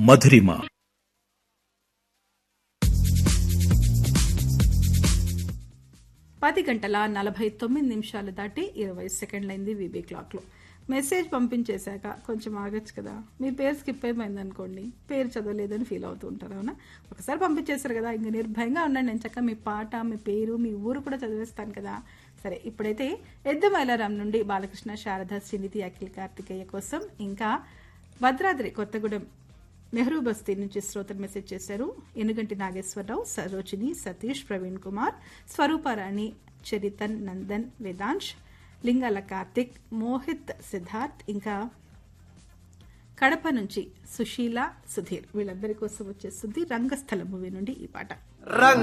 మధురిమ పది గంటల నలభై తొమ్మిది నిమిషాలు దాటి ఇరవై సెకండ్లైంది వీబీ క్లాక్లో మెసేజ్ పంపించేశాక కొంచెం ఆగచ్చు కదా మీ పేరు స్కిప్ అయిపోయింది అనుకోండి పేరు చదవలేదని ఫీల్ అవుతూ ఉంటారు అవునా ఒకసారి పంపించేశారు కదా ఇంక నిర్భయంగా ఉండండి నేను చక్క మీ పాట మీ పేరు మీ ఊరు కూడా చదివేస్తాను కదా సరే ఇప్పుడైతే ఎద్దు మైలారాం నుండి బాలకృష్ణ శారద శ్రీనిధి అఖిల్ కార్తికేయ కోసం ఇంకా భద్రాద్రి కొత్తగూడెం నెహ్రూ బస్తీ నుంచి శ్రోతలు మెసేజ్ చేశారు ఎనుగంటి నాగేశ్వరరావు సరోజిని సతీష్ ప్రవీణ్ కుమార్ స్వరూపారాణి చరితన్ నందన్ వేదాంశ్ లింగాల కార్తిక్ మోహిత్ సిద్ధార్థ్ ఇంకా కడప నుంచి సుశీల సుధీర్ వీళ్ళందరి కోసం వచ్చేస్తుంది రంగస్థల మూవీ నుండి ఈ పాట